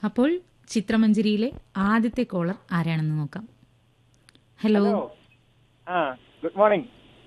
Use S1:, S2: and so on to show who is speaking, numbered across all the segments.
S1: അപ്പോൾ ചിത്രമഞ്ജരിയിലെ ആദ്യത്തെ കോളർ ആരാണെന്ന് നോക്കാം ഹലോ
S2: ഹലോ ആ good morning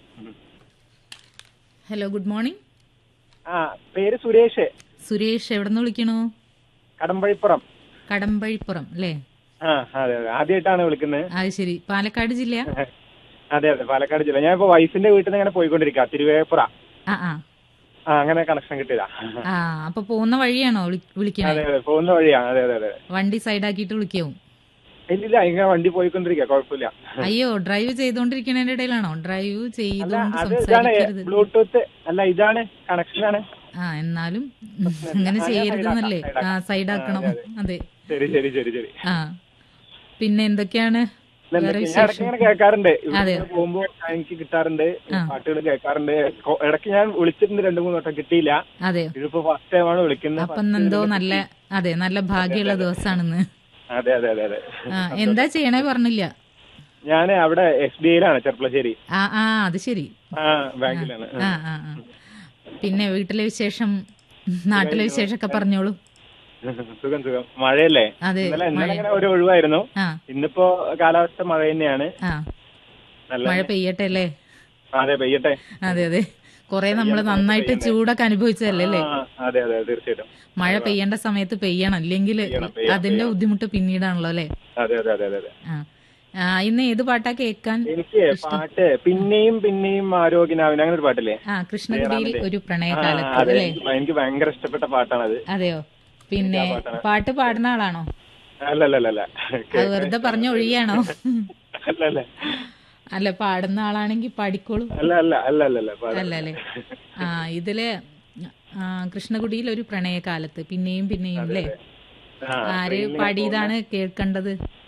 S1: hello good morning
S2: ആ പേര് സുരേഷ്
S1: സുരേഷ് എവിടെ നിന്ന് വിളിക്കണു
S2: കടമ്പഴിപ്പുറം
S1: കടമ്പഴിപ്പുറം അല്ലേ
S2: ആ അതെ അതെ ആദ്യമായിട്ടാണ് വിളിക്കുന്നത്
S1: അത് ശരി പാലക്കാട് ജില്ല
S2: അതെ അതെ പാലക്കാട് ജില്ല ഞാൻ ഇപ്പൊ വൈഫിന്റെ വീട്ടിൽ നിന്ന് ഇങ്ങനെ പോയിക്കൊണ്ടിരിക്കുക തിരുവേപ്പുറ
S1: ആ ആ
S2: ആ അങ്ങനെ കണക്ഷൻ കിട്ടിയതാ
S1: ആ അപ്പൊ പോകുന്ന വഴിയാണോ വിളി- വിളിക്കണേ
S2: അതെ അതെ പോകുന്ന വഴിയാണ് അതെ അതെ അതെ
S1: വണ്ടി സൈഡാക്കിയിട്ട് വിളിക്കാവും
S2: ഇല്ലില്ല ഇങ്ങനെ വണ്ടി പോയിക്കൊണ്ടിരിക്കുക കുഴപ്പമില്ല
S1: അയ്യോ ഡ്രൈവ് ചെയ്തോണ്ടിരിക്കണതിന്റെ ഇടയിലാണോ ഡ്രൈവ്
S2: അല്ല
S1: ചെയ്തോണ്ട്
S2: അത് ഇതാണ്
S1: സംസാരിക്കരുത്
S2: ബ്ലൂടൂത്ത് അല്ല ഇതാണ് കണക്ഷനാണ്
S1: ആ എന്നാലും അങ്ങനെ
S2: ആ, ഞാൻ
S1: ചെയ്യരുതെന്നല്ലേ
S2: side ആക്കാം,
S1: ആ സൈഡാക്കണം
S2: ആ, അതെ,
S1: അതെ
S2: ശരി ശരി ശരി ശരി
S1: ആ പിന്നെ എന്തൊക്കെയാണ്
S2: ഇതെന്താ,
S1: വേറെ
S2: ഞാൻ ഇടയ്ക്ക്
S1: വിശേഷം
S2: ഇങ്ങനെ കേൾക്കാറുണ്ട് ഇവിടെ
S1: അതെ.
S2: ഇങ്ങനെ പോകുമ്പോ എനിക്ക് കിട്ടാറുണ്ട്
S1: ആ.
S2: പാട്ടുകൾ കേൾക്കാറുണ്ട് കൊ- ഇടയ്ക്ക് ഞാൻ വിളിച്ചിട്ടുണ്ട് രണ്ടു മൂന്ന് വട്ടം കിട്ടിയില്ല
S1: അതെയോ
S2: ഇതിപ്പോ ഫസ്റ്റ് ടൈമാണ് വിളിക്കുന്നത്
S1: അപ്പൊ എന്തോ നല്ല അതെ നല്ല ഭാഗ്യമുള്ള ദിവസമാണെന്ന്
S2: അതെ അതെ അതെ അതെ
S1: ആ എന്താ ചെയ്യണേ പറഞ്ഞില്ല
S2: ഞാൻ അവിടെ എസ് ബി ഐയിലാണ് ചെർപ്പളശ്ശേരി
S1: ആ ആ അത് ശരി
S2: ആ ബാങ്കിലാണ്
S1: ആ ആ ആ പിന്നെ വീട്ടിലെ വിശേഷം നാട്ടിലെ വിശേഷമൊക്കെ പറഞ്ഞോളൂ
S2: സുഖം സുഖം മഴയല്ലേ
S1: അതെ
S2: ഇന്നലെ ഇന്നലെ ഇങ്ങനെ ഒരു ഒഴിവായിരുന്നു
S1: ആ
S2: ഇന്നിപ്പോ കാലാവസ്ഥ മഴ തന്നെയാണ്
S1: ആ
S2: നല്ല
S1: മഴ പെയ്യട്ടെ അല്ലേ
S2: അതെ പെയ്യട്ടെ
S1: അതെ അതെ കൊറേ നമ്മള് നന്നായിട്ട് ചൂടൊക്കെ അനുഭവിച്ചതല്ലേ അല്ലേ
S2: ആ, അതെ അതെ തീർച്ചയായിട്ടും
S1: മഴ പെയ്യേണ്ട സമയത്ത് പെയ്യണം ഇല്ലെങ്കിൽ
S2: പെയ്യണം, പെയ്യണം,
S1: അതിന്റെ ബുദ്ധിമുട്ട് പിന്നീടാണല്ലോ അല്ലേ
S2: അതെ അതെ അതെ അതെ അതെ
S1: ആ ആ, ഇന്ന് ഏത് പാട്ടാ കേൾക്കാൻ
S2: എനിക്ക് പാട്ട് പിന്നെയും പിന്നെയും ആരോഗ്യനാവിന് അങ്ങനെ ഒരു പാട്ടില്ലേ
S1: ആ കൃഷ്ണഗിരിയിൽ ഒരു
S2: ആ,
S1: പ്രണയകാലത്ത്
S2: അതെ
S1: അല്ലേ
S2: എനിക്ക് ഭയങ്കര ഇഷ്ടപ്പെട്ട പാട്ടാണത്
S1: അതെയോ പിന്നെ
S2: എനിക്ക് ആ പാട്ടാണ്.
S1: പാട്ട് പാടുന്ന ആളാണോ
S2: അല്ല അല്ല അല്ല അല്ല
S1: അത് വെറുതെ പറഞ്ഞ ഒഴിയാണോ
S2: അല്ല അല്ല
S1: അല്ല പാടുന്ന ആളാണെങ്കിൽ പാടിക്കോളൂ
S2: അല്ല അല്ല അല്ല അല്ല അല്ല പാടാ.
S1: അല്ല അല്ലേ ആ ഇതില് ആ, കൃഷ്ണകുടിയിൽ ഒരു പ്രണയകാലത്ത് പിന്നെയും പിന്നെയും അല്ലേ
S2: ആ,
S1: ആര് പാടിയതാണ് കേൾക്കേണ്ടത്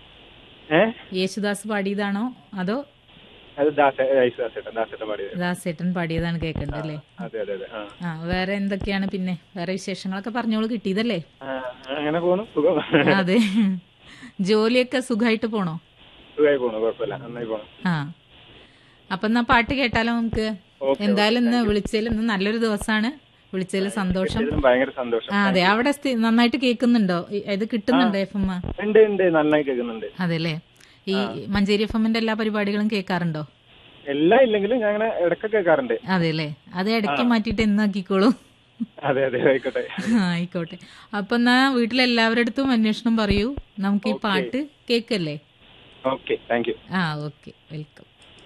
S2: ഏ
S1: യേശുദാസ് പാടിയതാണോ അതോ
S2: അത് ദാസ ദാസേട്ടൻ ദാസേട്ടൻ പാടിയത്
S1: ദാസേട്ടൻ പാടിയതാണ് കേൾക്കേണ്ടത് അല്ലേ
S2: അതെ അതെ അതെ ആ
S1: ആ വേറെ എന്തൊക്കെയാണ് പിന്നെ വേറെ വിശേഷങ്ങളൊക്കെ പറഞ്ഞോളൂ കിട്ടിയതല്ലേ
S2: ആ, അങ്ങനെ പോണു സുഖം
S1: അതെ ജോലിയൊക്കെ സുഖമായിട്ട് പോണോ
S2: സുഖമായി പോണു കുഴപ്പമില്ല നന്നായി പോണു
S1: ആ അപ്പൊ എന്നാ പാട്ട് കേട്ടാലോ നമുക്ക്
S2: ഓക്കെ,
S1: എന്തായാലും ഇന്ന് വിളിച്ചതിൽ ഇന്ന് നല്ലൊരു ദിവസമാണ് വിളിച്ചതിൽ സന്തോഷം
S2: ഇതിലും ഭയങ്കര സന്തോഷം
S1: ആ അതെ അവിടെ സ്ഥി- നന്നായിട്ട് കേൾക്കുന്നുണ്ടോ ഇ- ഇത് കിട്ടുന്നുണ്ടോ എഫ് എം
S2: ഉണ്ട് ഉണ്ട് നന്നായി കേൾക്കുന്നുണ്ട്
S1: അതെല്ലേ ഈ മഞ്ചേരി എഫ് എമ്മിന്റെ എല്ലാ പരിപാടികളും കേൾക്കാറുണ്ടോ
S2: എല്ലാം ഇല്ലെങ്കിലും ഞാൻ അങ്ങനെ ഇടയ്ക്ക് കേൾക്കാറുണ്ട്
S1: അതെല്ലേ അത് ഇടയ്ക്ക് മാറ്റിയിട്ട് എന്നാക്കിക്കോളൂ
S2: അതെ അതെ ആയിക്കോട്ടെ
S1: ആയിക്കോട്ടെ അപ്പൊ എന്നാ വീട്ടിലെല്ലാവരുടെ അടുത്തും അന്വേഷണം പറയൂ നമുക്ക് ഈ പാട്ട് കേക്കല്ലേ
S2: ഓക്കെ താങ്ക് യു
S1: ആ ഓക്കെ വെൽക്കം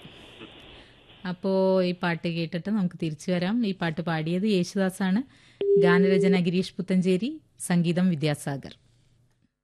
S1: അപ്പോൾ ഈ പാട്ട് കേട്ടിട്ട് നമുക്ക് തിരിച്ചു വരാം ഈ പാട്ട് പാടിയത് യേശുദാസാണ് ഗാനരചന ഗിരീഷ് പുത്തഞ്ചേരി സംഗീതം വിദ്യാസാഗർ